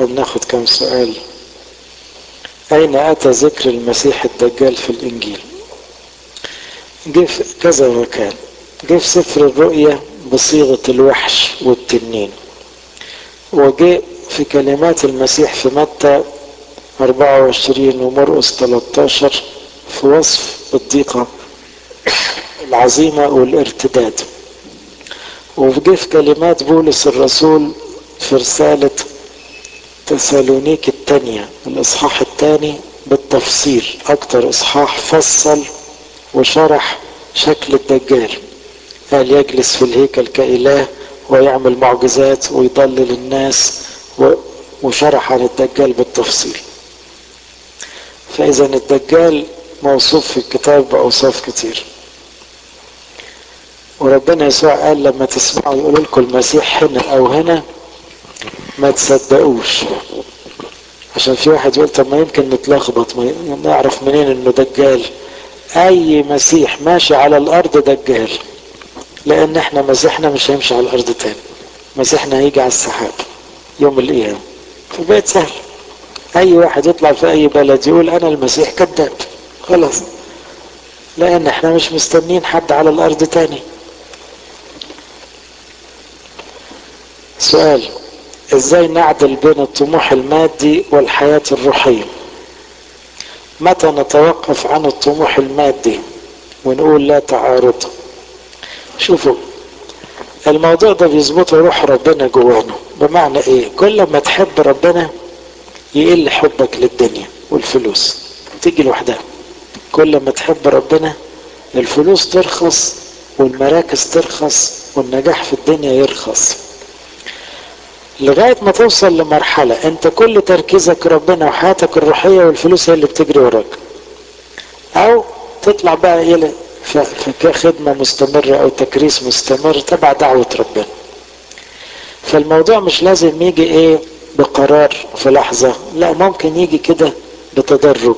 طب ناخد كم سؤال أين أتى ذكر المسيح الدجال في الإنجيل جه في كذا مكان جه في سفر الرؤيا بصيغة الوحش والتنين وجه في كلمات المسيح في متى 24 ومرقس 13 في وصف الضيقة العظيمة والارتداد وجه في كلمات بولس الرسول في رسالة تسالونيك الثانية الإصحاح الثاني بالتفصيل أكتر إصحاح فصل وشرح شكل الدجال قال يجلس في الهيكل كإله ويعمل معجزات ويضلل الناس وشرح عن الدجال بالتفصيل فإذا الدجال موصوف في الكتاب بأوصاف كتير وربنا يسوع قال لما تسمعوا يقولوا لكم المسيح هنا أو هنا ما تصدقوش عشان في واحد يقول طب ما يمكن نتلخبط ما نعرف منين انه دجال اي مسيح ماشي على الارض دجال لان احنا مسيحنا مش هيمشي على الارض تاني مسيحنا هيجي على السحاب يوم القيامة فبقت سهل اي واحد يطلع في اي بلد يقول انا المسيح كذاب خلاص لان احنا مش مستنين حد على الارض تاني سؤال ازاي نعدل بين الطموح المادي والحياة الروحية متى نتوقف عن الطموح المادي ونقول لا تعارض شوفوا الموضوع ده بيظبطه روح ربنا جوانا بمعنى ايه كل ما تحب ربنا يقل حبك للدنيا والفلوس تيجي لوحدها كل ما تحب ربنا الفلوس ترخص والمراكز ترخص والنجاح في الدنيا يرخص لغاية ما توصل لمرحلة انت كل تركيزك ربنا وحياتك الروحية والفلوس هي اللي بتجري وراك او تطلع بقى الى في خدمة مستمرة او تكريس مستمر تبع دعوة ربنا فالموضوع مش لازم يجي ايه بقرار في لحظة لا ممكن يجي كده بتدرج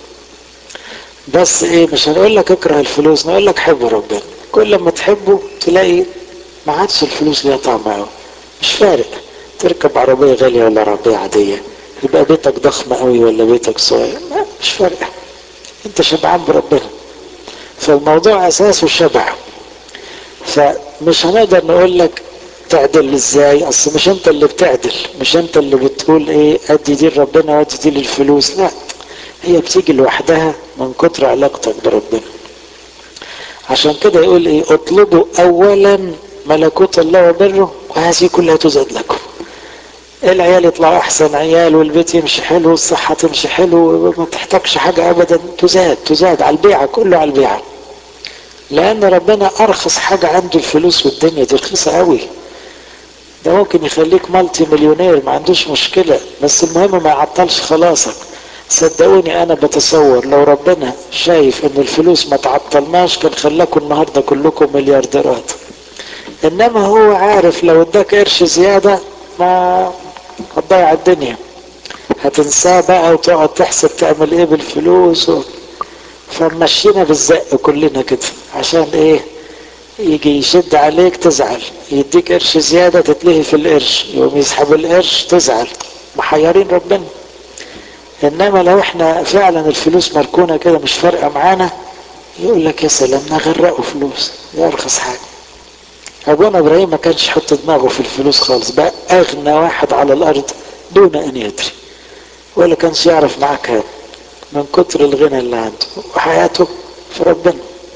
بس ايه مش هنقول لك اكره الفلوس نقول لك حب ربنا كل ما تحبه تلاقي ما عادش الفلوس ليها طعم قوي مش فارق تركب عربية غالية ولا عربية عادية يبقى بيتك ضخم قوي ولا بيتك صغير مش فارقة انت شبعان بربنا فالموضوع اساسه شبع فمش هنقدر نقول لك تعدل ازاي اصل مش انت اللي بتعدل مش انت اللي بتقول ايه ادي دي لربنا وادي دي للفلوس لا هي بتيجي لوحدها من كتر علاقتك بربنا عشان كده يقول ايه اطلبوا اولا ملكوت الله وبره وهذه كلها تزاد لكم العيال يطلعوا احسن عيال والبيت يمشي حلو والصحة تمشي حلو وما تحتاجش حاجة ابدا تزاد تزاد على البيعة كله على البيعة لان ربنا ارخص حاجة عنده الفلوس والدنيا دي رخيصة قوي ده ممكن يخليك مالتي مليونير ما عندوش مشكلة بس المهم ما يعطلش خلاصك صدقوني انا بتصور لو ربنا شايف ان الفلوس ما تعطلناش كان خلاكم النهاردة كلكم مليارديرات انما هو عارف لو اداك قرش زيادة ما هتضيع الدنيا هتنساه بقى وتقعد تحسب تعمل ايه بالفلوس و... فمشينا بالزق كلنا كده عشان ايه يجي يشد عليك تزعل يديك قرش زيادة تتلهي في القرش يوم يسحب القرش تزعل محيرين ربنا انما لو احنا فعلا الفلوس مركونة كده مش فارقة معانا يقول لك يا سلام نغرقوا فلوس دي ارخص حاجة ابونا ابراهيم ما كانش يحط دماغه في الفلوس خالص بقى اغنى واحد على الارض دون ان يدري ولا كانش يعرف معاه كام من كتر الغنى اللي عنده وحياته في ربنا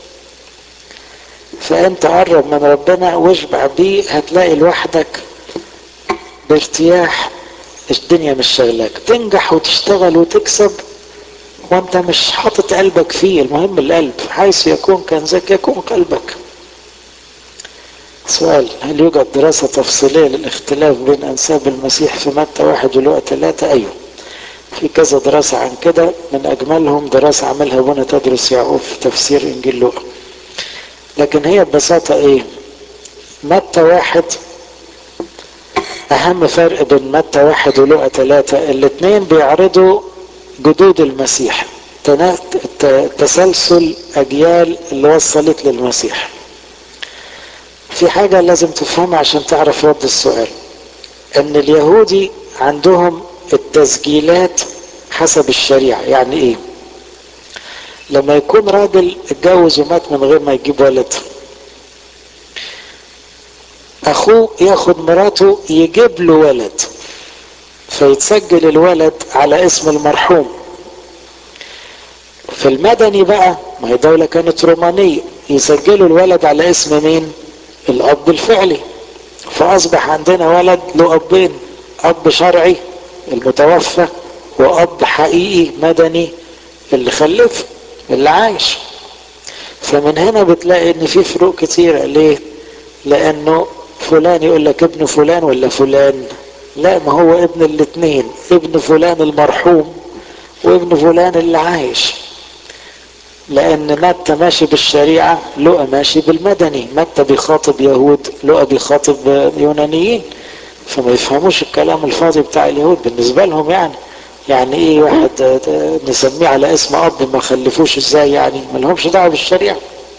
فانت قرب من ربنا واشبع بيه هتلاقي لوحدك بارتياح الدنيا مش شغلاك تنجح وتشتغل وتكسب وانت مش حاطط قلبك فيه المهم القلب حيث يكون كنزك يكون قلبك سؤال هل يوجد دراسة تفصيلية للاختلاف بين أنساب المسيح في متى واحد ولقى ثلاثة أيوه في كذا دراسة عن كده من أجملهم دراسة عملها بنا تدرس يعقوب في تفسير إنجيل لوقا لكن هي ببساطة إيه متى واحد أهم فرق بين متى واحد ولقى ثلاثة الاثنين بيعرضوا جدود المسيح تسلسل أجيال اللي وصلت للمسيح في حاجة لازم تفهمها عشان تعرف رد السؤال ان اليهودي عندهم التسجيلات حسب الشريعة يعني ايه لما يكون راجل اتجوز ومات من غير ما يجيب ولد اخوه ياخد مراته يجيب له ولد فيتسجل الولد على اسم المرحوم في المدني بقى ما هي دولة كانت رومانية يسجلوا الولد على اسم مين الاب الفعلي فاصبح عندنا ولد له ابين اب شرعي المتوفى واب حقيقي مدني اللي خلفه اللي عايش فمن هنا بتلاقي ان في فروق كتيرة ليه لانه فلان يقول لك ابن فلان ولا فلان لا ما هو ابن الاثنين ابن فلان المرحوم وابن فلان اللي عايش لان متى ماشي بالشريعة لقى ماشي بالمدني متى بيخاطب يهود لقى بيخاطب يونانيين فما يفهموش الكلام الفاضي بتاع اليهود بالنسبة لهم يعني يعني ايه واحد نسميه على اسم اب ما خلفوش ازاي يعني ما لهمش دعوه بالشريعه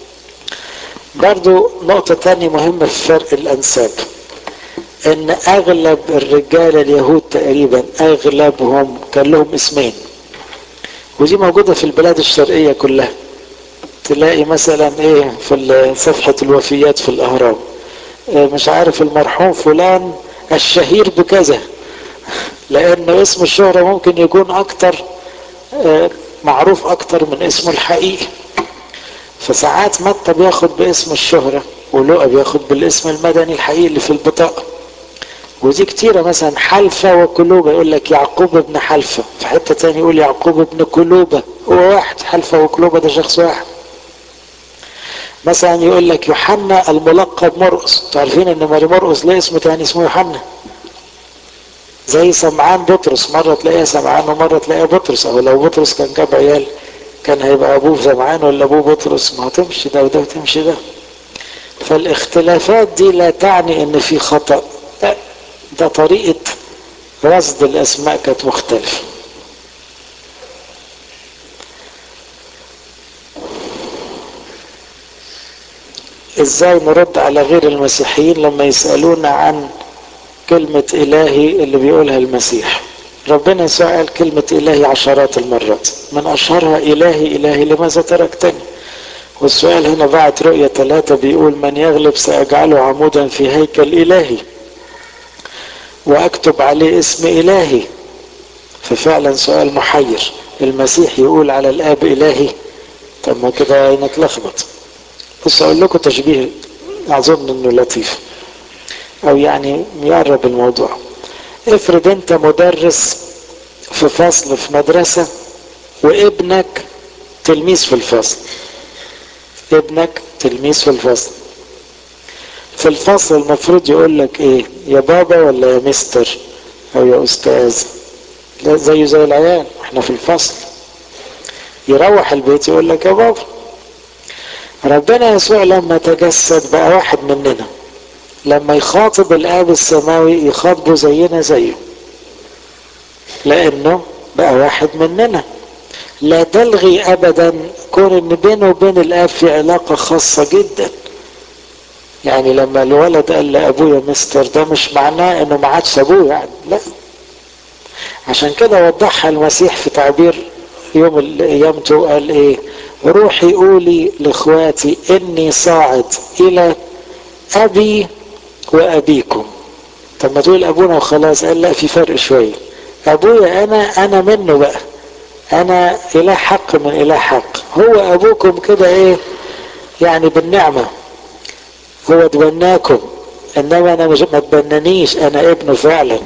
برضو نقطة تانية مهمة في فرق الأنساب إن أغلب الرجال اليهود تقريبا أغلبهم كان لهم اسمين ودي موجودة في البلاد الشرقية كلها تلاقي مثلا إيه في صفحة الوفيات في الأهرام إيه مش عارف المرحوم فلان الشهير بكذا لأن اسم الشهرة ممكن يكون أكتر إيه معروف أكتر من اسمه الحقيقي فساعات متى بياخد باسم الشهرة ولقى بياخد بالاسم المدني الحقيقي اللي في البطاقة ودي كتيرة مثلا حلفة وكلوبة يقول لك يعقوب ابن حلفة في حتة تاني يقول يعقوب ابن كلوبة هو واحد حلفة وكلوبة ده شخص واحد مثلا يقول لك يوحنا الملقب مرقس تعرفين ان ماري مرقس ليه اسم تاني اسمه يوحنا زي سمعان بطرس مرة تلاقيها سمعان ومرة تلاقيها بطرس او لو بطرس كان جاب عيال كان هيبقى ابوه سمعان ولا ابوه بطرس ما هتمشي ده وده وتمشي ده فالاختلافات دي لا تعني ان في خطأ لا ده طريقة رصد الاسماء كانت مختلفة ازاي نرد على غير المسيحيين لما يسألونا عن كلمة الهي اللي بيقولها المسيح ربنا يسوع قال كلمة إلهي عشرات المرات من أشهرها إلهي إلهي لماذا تركتني والسؤال هنا بعد رؤية ثلاثة بيقول من يغلب سأجعله عمودا في هيكل إلهي وأكتب عليه اسم إلهي ففعلا سؤال محير المسيح يقول على الآب إلهي طب ما كده نتلخبط بس أقول لكم تشبيه أظن إنه لطيف أو يعني يقرب الموضوع افرض انت مدرس في فصل في مدرسة وابنك تلميذ في الفصل ابنك تلميذ في الفصل في الفصل المفروض يقول لك ايه يا بابا ولا يا مستر او يا استاذ لا زيه زي العيال احنا في الفصل يروح البيت يقول لك يا بابا ربنا يسوع لما تجسد بقى واحد مننا لما يخاطب الاب السماوي يخاطبه زينا زيه لانه بقى واحد مننا لا تلغي ابدا كون ان بينه وبين الاب في علاقه خاصه جدا يعني لما الولد قال لابويا مستر ده مش معناه انه ما عادش ابوه يعني لا عشان كده وضحها المسيح في تعبير يوم قيامته قال ايه روحي قولي لاخواتي اني صاعد الى ابي وابيكم طب ما تقول ابونا وخلاص قال لا في فرق شويه ابويا انا انا منه بقى انا اله حق من اله حق هو ابوكم كده ايه يعني بالنعمه هو تبناكم انما انا مش ما تبنانيش انا ابنه فعلا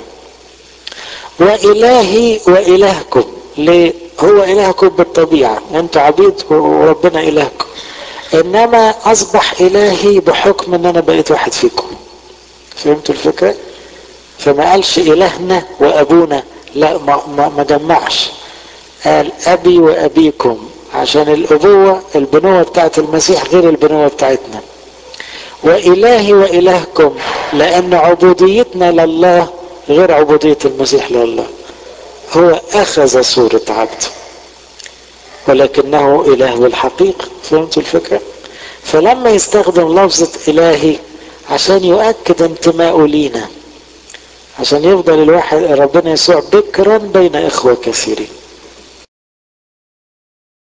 والهي والهكم ليه هو الهكم بالطبيعه انتوا عبيد وربنا الهكم انما اصبح الهي بحكم ان انا بقيت واحد فيكم فهمتوا الفكره فما قالش الهنا وابونا لا ما, ما, ما جمعش قال ابي وابيكم عشان الابوه البنوه بتاعت المسيح غير البنوه بتاعتنا والهي والهكم لان عبوديتنا لله غير عبوديه المسيح لله هو اخذ صوره عبد ولكنه اله بالحقيقه فهمتوا الفكره فلما يستخدم لفظه الهي عشان يؤكد انتمائه لينا عشان يفضل الواحد ربنا يسوع بكرا بين اخوة كثيرين